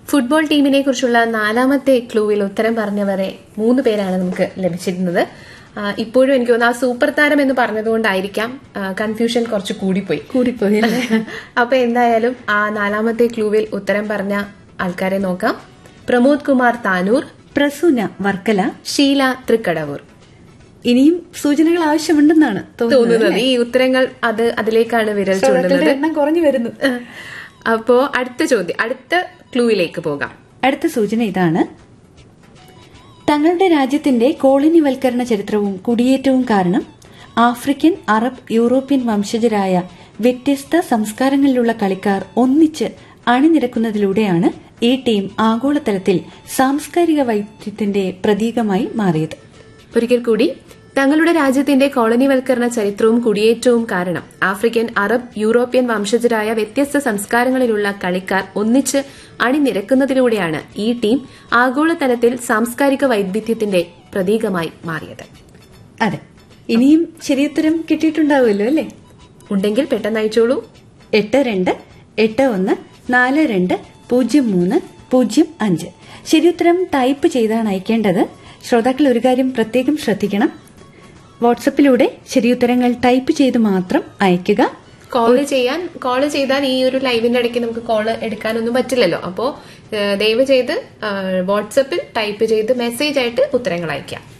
Football ടീമിനെ കുറിച്ചുള്ള നാലാമത്തെ ക്ലൂവിൽ ഉത്തരം പറഞ്ഞവരെ മൂന്ന് പേരാണ് നമുക്ക് ലഭിച്ചിരുന്നത് ആ, ഇപ്പോഴും എനിക്ക് തോന്നുന്നു ആ സൂപ്പർ താരം എന്ന് പറഞ്ഞതുകൊണ്ടായിരിക്കാം കൺഫ്യൂഷൻ കുറച്ച് കൂടിപ്പോയി കൂടിപ്പോയി അല്ലേ? അപ്പൊ എന്തായാലും ആ നാലാമത്തെ ക്ലൂവിൽ ഉത്തരം പറഞ്ഞ ആൾക്കാരെ നോക്കാം പ്രമോദ് കുമാർ താനൂർ പ്രസൂന വർക്കല ഷീല തൃക്കടവൂർ ഇനിയും സൂചനകൾ ആവശ്യമുണ്ടെന്നാണ് തോന്നുന്നത് തോന്നുന്നത് ഈ ഉത്തരങ്ങൾ അത് അതിലേക്കാണ് വിരൽ ശ്രോതാക്കളുടെ ചൂണ്ടുന്നത് എണ്ണം കുറഞ്ഞു വരുന്നു അപ്പോ അടുത്ത ചോദ്യം അടുത്ത ക്ലൂവിലേക്ക് പോകാം അടുത്ത സൂചന ഇതാണ് തങ്ങളുടെ രാജ്യത്തിന്റെ കോളനിവൽക്കരണ ചരിത്രവും കുടിയേറ്റവും കാരണം ആഫ്രിക്കൻ അറബ് യൂറോപ്യൻ വംശജരായ വ്യത്യസ്ത സംസ്കാരങ്ങളിലുള്ള കളിക്കാർ ഒന്നിച്ച് അണിനിരക്കുന്നതിലൂടെയാണ് ഈ ടീം ആഗോളതലത്തിൽ സാംസ്കാരിക വൈദ്യത്തിന്റെ പ്രതീകമായി മാറിയത് ഒരിക്കൽ കൂടി തങ്ങളുടെ രാജ്യത്തിന്റെ കോളനിവൽക്കരണ ചരിത്രവും കുടിയേറ്റവും കാരണം ആഫ്രിക്കൻ അറബ് യൂറോപ്യൻ വംശജരായ വ്യത്യസ്ത സംസ്കാരങ്ങളിലുള്ള കളിക്കാർ ഒന്നിച്ച് അണിനിരക്കുന്നതിലൂടെയാണ് ഈ ടീം ആഗോളതലത്തിൽ സാംസ്കാരിക വൈവിധ്യത്തിന്റെ പ്രതീകമായി മാറിയത് അതെ ഇനിയും ശരിയുത്തരം കിട്ടിയിട്ടുണ്ടാവുമല്ലോ അല്ലേ ഉണ്ടെങ്കിൽ പെട്ടെന്ന് അയച്ചോളൂ എട്ട് രണ്ട് എട്ട് ഒന്ന് നാല് രണ്ട് പൂജ്യം മൂന്ന് പൂജ്യം അഞ്ച് ശരിയുത്തരം ടൈപ്പ് ചെയ്താണ് അയക്കേണ്ടത് ശ്രോതാക്കൾ ഒരു കാര്യം പ്രത്യേകം ശ്രദ്ധിക്കണം വാട്സപ്പിലൂടെ ശരിയുത്തരങ്ങൾ ടൈപ്പ് ചെയ്ത് മാത്രം അയയ്ക്കുക കോള് ചെയ്യാൻ കോള് ചെയ്താൽ ഈ ഒരു ലൈവിന്റെ ഇടയ്ക്ക് നമുക്ക് കോള് എടുക്കാനൊന്നും പറ്റില്ലല്ലോ അപ്പോ ഏഹ്, ദയവ് ചെയ്ത് വാട്സപ്പിൽ ടൈപ്പ് ചെയ്ത് മെസ്സേജ് ആയിട്ട് ഉത്തരങ്ങൾ അയക്കാം